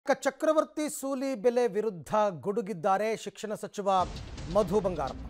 ಕ- ಚಕ್ರವರ್ತಿ ಸೂಲಿ ಬೆಲೆ ವಿರುದ್ಧ ಗುಡುಗಿದ್ದಾರೆ ಶಿಕ್ಷಣ ಸಚಿವ ಮಧು ಬಂಗಾರಪ್ಪ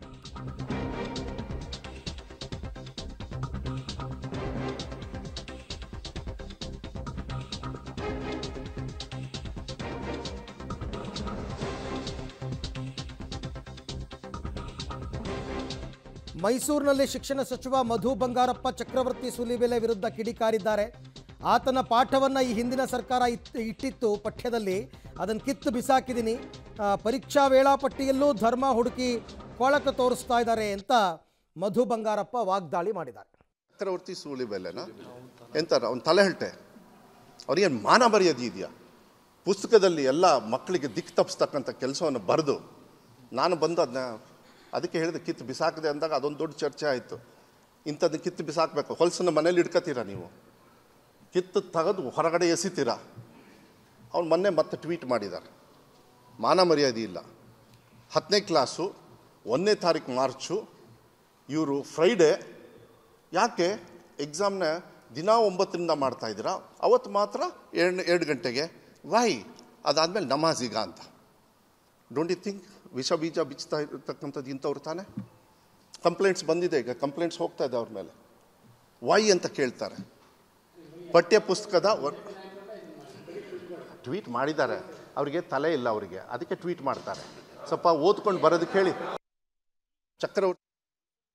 ಮೈಸೂರಿನಲ್ಲಿ ಶಿಕ್ಷಣ ಸಚಿವ ಮಧು ಬಂಗಾರಪ್ಪ ಚಕ್ರವರ್ತಿ ಸೂಲಿಬೆಲೆ ವಿರುದ್ಧ ಕಿಡಿಕಾರಿದ್ದಾರೆ ಆತನ ಪಾಠವನ್ನು ಈ ಹಿಂದಿನ ಸರ್ಕಾರ ಇತ್ ಇಟ್ಟಿತ್ತು ಪಠ್ಯದಲ್ಲಿ ಅದನ್ನು ಕಿತ್ತು ಬಿಸಾಕಿದ್ದೀನಿ ಆ, ಪರೀಕ್ಷಾ ವೇಳಾಪಟ್ಟಿಯಲ್ಲೂ ಧರ್ಮ ಹುಡುಕಿ ಕೊಳಕ ತೋರಿಸ್ತಾ ಇದ್ದಾರೆ ಅಂತ ಮಧು ಬಂಗಾರಪ್ಪ ವಾಗ್ದಾಳಿ ಮಾಡಿದ್ದಾರೆ ಚಕ್ರವರ್ತಿ ಸೂಳಿ ಬೆಲೆನ ಎಂತ ಅವ್ನು ತಲೆಹಲ್ಟೆ ಅವ್ನಿಗೇನು ಮಾನ ಮರ್ಯಾದೆ ಇದೆಯಾ ಪುಸ್ತಕದಲ್ಲಿ ಎಲ್ಲ ಮಕ್ಕಳಿಗೆ ದಿಕ್ಕು ತಪ್ಪಿಸ್ತಕ್ಕಂಥ ಕೆಲಸವನ್ನು ಬರೆದು ನಾನು ಬಂದು ಅದನ್ನ ಅದಕ್ಕೆ ಹೇಳಿದೆ ಕಿತ್ತು ಬಿಸಾಕಿದೆ ಅಂದಾಗ ಅದೊಂದು ದೊಡ್ಡ ಚರ್ಚೆ ಆಯಿತು ಇಂಥದ್ದು ಕಿತ್ತು ಬಿಸಾಕಬೇಕು ಹೊಲಸನ್ನು ಮನೇಲಿ ಇಟ್ಕೋತೀರಾ ನೀವು ಕಿತ್ತು ತೆಗೆದು ಹೊರಗಡೆ ಎಸಿತೀರಾ ಅವ್ನು ಮೊನ್ನೆ ಮತ್ತೆ ಟ್ವೀಟ್ ಮಾಡಿದ್ದಾರೆ ಮಾನ ಮರ್ಯಾದೆ ಇಲ್ಲ ಹತ್ತನೇ ಕ್ಲಾಸು ಒಂದನೇ ತಾರೀಕು ಮಾರ್ಚು ಇವರು ಫ್ರೈಡೇ ಯಾಕೆ ಎಕ್ಸಾಮ್ನ ದಿನ ಒಂಬತ್ತರಿಂದ ಮಾಡ್ತಾ ಇದ್ದೀರಾ ಅವತ್ತು ಮಾತ್ರ ಎರಡು ಎರಡು ಗಂಟೆಗೆ ವೈ ಅದಾದಮೇಲೆ ನಮಾಜೀಗ ಅಂತ ಡೋಂಟ್ ಯು ಥಿಂಕ್ ವಿಷ ಬೀಜ ಬಿಚ್ತಾ ಇರ್ತಕ್ಕಂಥದ್ದು ಇಂಥವ್ರು ತಾನೆ ಕಂಪ್ಲೇಂಟ್ಸ್ ಬಂದಿದೆ ಈಗ ಕಂಪ್ಲೇಂಟ್ಸ್ ಹೋಗ್ತಾ ಇದೆ ಅವ್ರ ಮೇಲೆ ವೈ ಅಂತ ಕೇಳ್ತಾರೆ ಪಠ್ಯ ಪುಸ್ತಕದ ಟ್ವೀಟ್ ಮಾಡಿದ್ದಾರೆ ಅವರಿಗೆ ತಲೆ ಇಲ್ಲ ಅವರಿಗೆ ಅದಕ್ಕೆ ಟ್ವೀಟ್ ಮಾಡ್ತಾರೆ ಸ್ವಲ್ಪ ಓದ್ಕೊಂಡು ಬರೋದಕ್ಕೆ ಹೇಳಿ ಚಕ್ರವರ್ತಿ